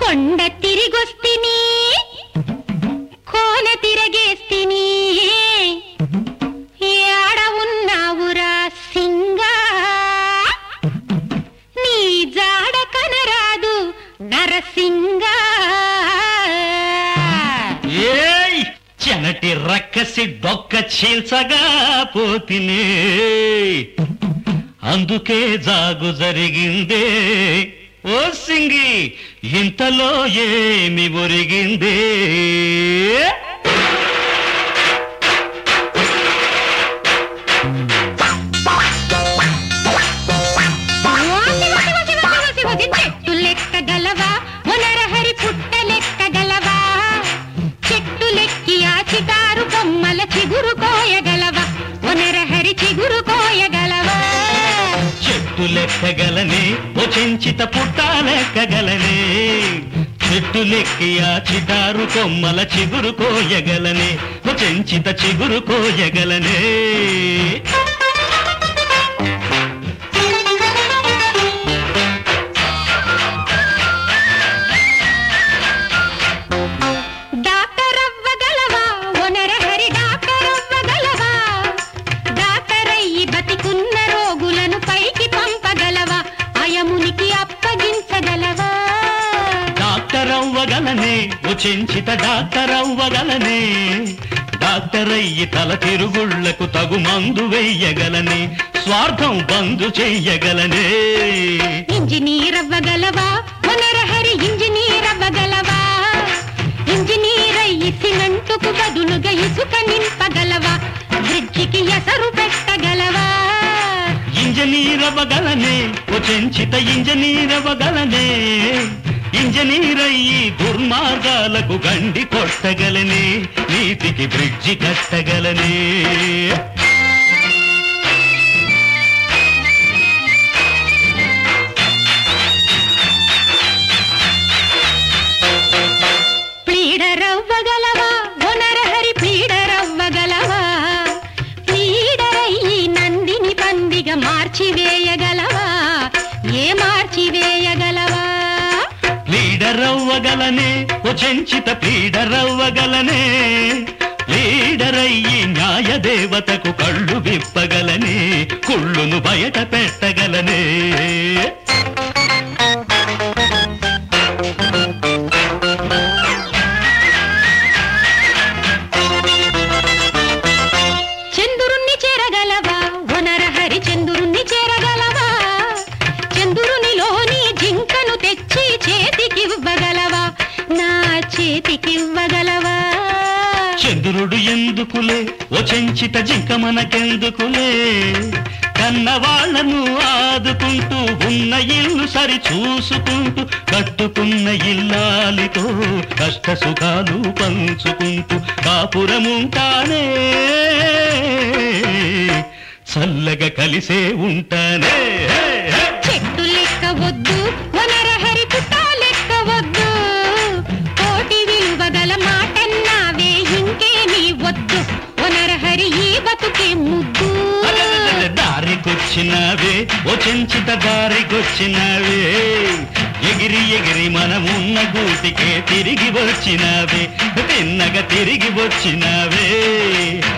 కొండ తిరిగొస్తిని కోన తిరగేస్తిని ఏడ ఉన్నావురా సింగా నీ జాడ కనరాదు నరసింగా ఏయ్ చెనటి రక్కసి డొక్క చీల్చగా పోతినే అందుకే జాగు జరిగిందే ఓ సింగి ఇంతలో ఏమి ఒరిగిందే ఓసి ఓసి ఓసి ఓసి ఓసి ఓసి చెట్టు లెక్క గలవా మునరహరి పుట్ట లెక్క గలవా చెట్టు లెక్కి ఆ చిటారు బొమ్మల చిగురు కోయగలవా మునరహరి చిగురు కోయగలవా చెట్టు లెక్కగలనే ఓ చెంచిత పుట్ట లెక్కగలనే చెట్టు లెక్కి ఆ చిటారు కొమ్మల చిగురు కోయగలనే ఓ చెంచిత చిగురు కోయగలనే డాక్టర్ అవ్వగలవా ఒనరహరి డాక్టర్ అవ్వగలవా డాక్టర్ అయ్యి బతికున్న రోగులను పైకి పంపగలవా అయమునికి అప్పగించగలవా డాక్టర్ అవ్వగలనే ఓ చెంచిత డాక్టర్ అవ్వగలనే డాక్టర్ అయ్యి తల తిరుగుళ్లకు తగు మందు వెయ్యగలనే స్వార్థం బంధు చెయ్యగలనే ఇంజనీర్ అవ్వగలవా ఒనరహరి ఇంజనీర్ అవ్వగలవా ఇంజనీర్ అయ్యి సిమెంటుకు బదులుగా ఇసుక నింపగలవా బ్రిడ్జికి ఎసరు పెట్టగలవా ఇంజనీర్ అవ్వగలనే ఓ చెంచిత ఇంజనీర్ అవ్వగలనే ఇంజనీర్ అయ్యి దుర్మార్గాలకు గండి కొట్టగలనే నీతికి బ్రిడ్జి కట్టగలనే ప్లీడరవ్వగలవా ఒనరహరి ప్లీడరవ్వగలవా ప్లీడరయ్యి నందిని పందిగా మార్చివేయగలవా ఏ మార్చివేయగలవా లీడర్ అవ్వగలనే ఓ చెంచిత ప్లీడర్ అవ్వగలనే లీడర్ అయ్యి న్యాయ దేవతకు కళ్ళు విప్పగలనే కుళ్ళును బయట పెట్టగలనే చంద్రుణ్ణి చేరగలవా ఒనరహరి చంద్రుణ్ణి చేరగలవా చంద్రునిలోని జింకను తెచ్చి చేతికివ్వగలవా నా చేతికివ్వగలవా చంద్రుడు ఎందుకులే ఓ చెంచిత జింక మనకెందుకులే కన్నవాళ్లను ఆదుకుంటూ ఉన్న ఇల్లు సరి చూసుకుంటూ కట్టుకున్న ఇల్లాలితో కష్ట సుఖాలు పంచుకుంటూ కాపురముంటానే చల్లగా కలిసే ఉంటానే హే, హే. చెట్టు లెక్క వద్దు వనరహరి పుట్ట లెక్క వద్దు కోటి విలువ గల మాటన్నావే ఇంకేమీ వద్దు వనరహరి ఈ బతుకే ముద్దు అరెరెరెరె, దారికొచ్చినావే ఓ చెంచిత దారికొచ్చినావే ఎగిరి ఎగిరి మనమున్న గూటికే తిరిగి వచ్చినావే తిన్నగా తిరిగి వచ్చినావే